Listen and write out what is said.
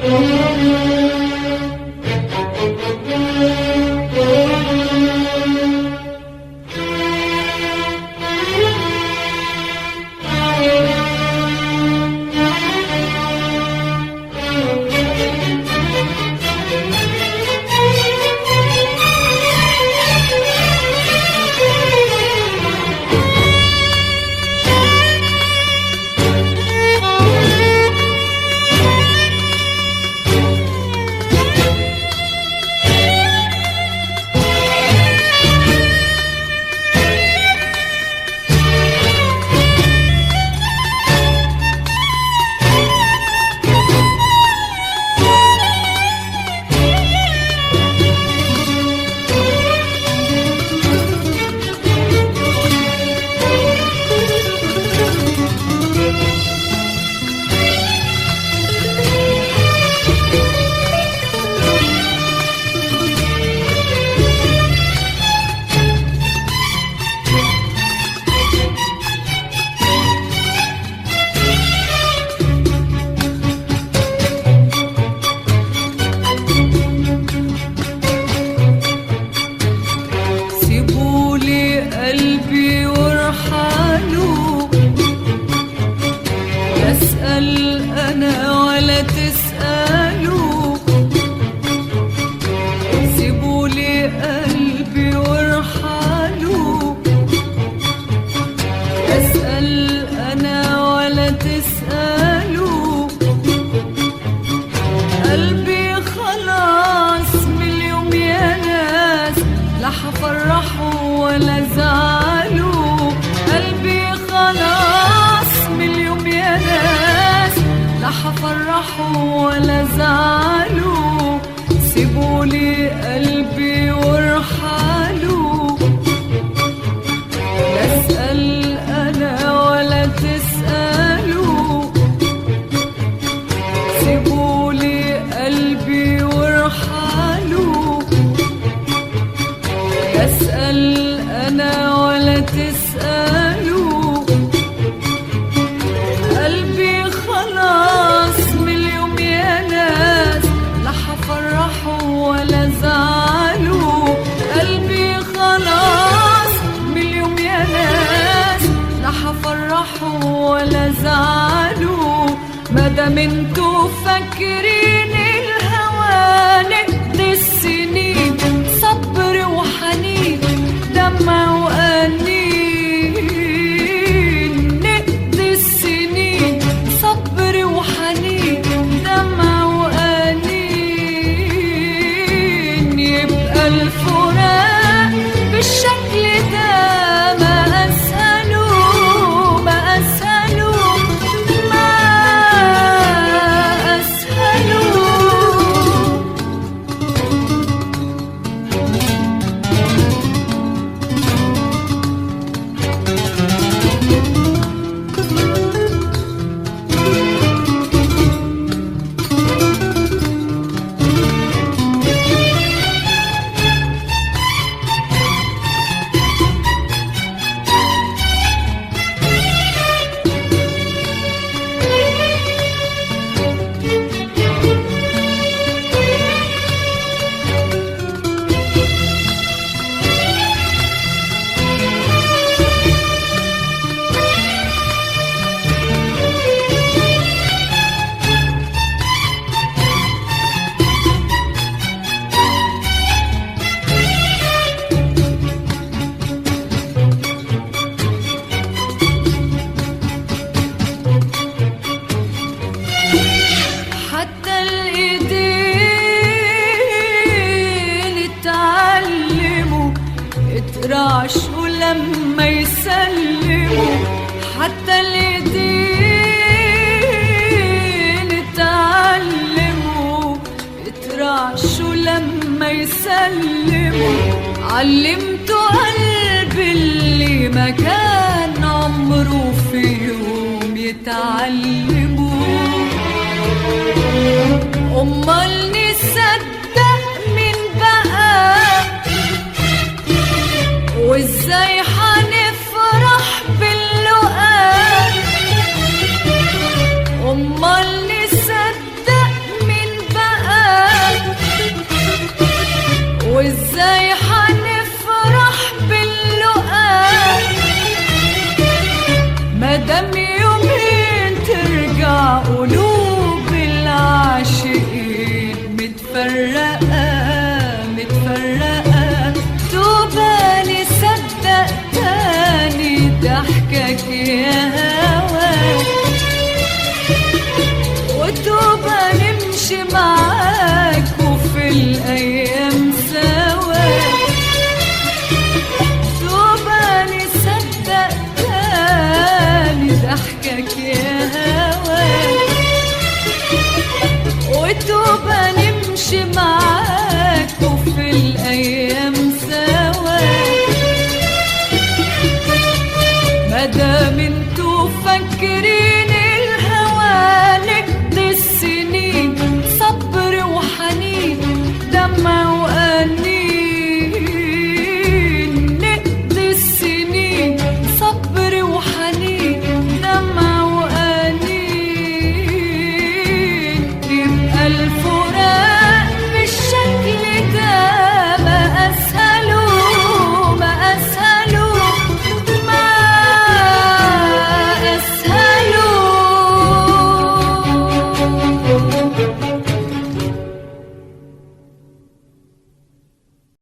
سيبولي قلبي وارحلوا لا اسال انا ولا تسالوا سيبولي قلبي وارحلوا لا اسال انا ولا تسالوا قلبي خلاص من اليوم يا ناس لا حفرحه ولا زعله قلبي خلاص من اليوم يا ناس لا حفرحه ولا زعله سيبولي قلبي وارحلوا لا اسال انا ولا تسالوا سيبولي قلبي وارحلوا لا اسال انا ولا تسالوا قلبي خلاص من اليوم يا ناس لا حفرحه ولا زعله قلبي خلاص من اليوم يا ناس لا حفرحه ولا زعله مادام انتوا فاكرين الهوى نقضي السنين صبر وحنين دمع وأنين نقضي السنين صبر وحنين دمع وأنين يبقى الفراق بالشكل ده ما أسهله ما أسهله ما أسهله حتى الايدين اتعلموا اترعشوا لما يسلموا حتى الايدين اتعلموا اترعشوا لما يسلموا علمتوا قلبي اللي ما كان عمره في يوم يتعلموا أمال نصدق مين بقى وازاي هنفرح باللقاء أمال نصدق مين ضحكك يا هوا وتوبة نمشي معاك وفي الأيام سوا توبة نصدق تاني ضحكك يا هوا وتوبة نمشي معاك وفي الأيام سوا مادام انتوا فاكرين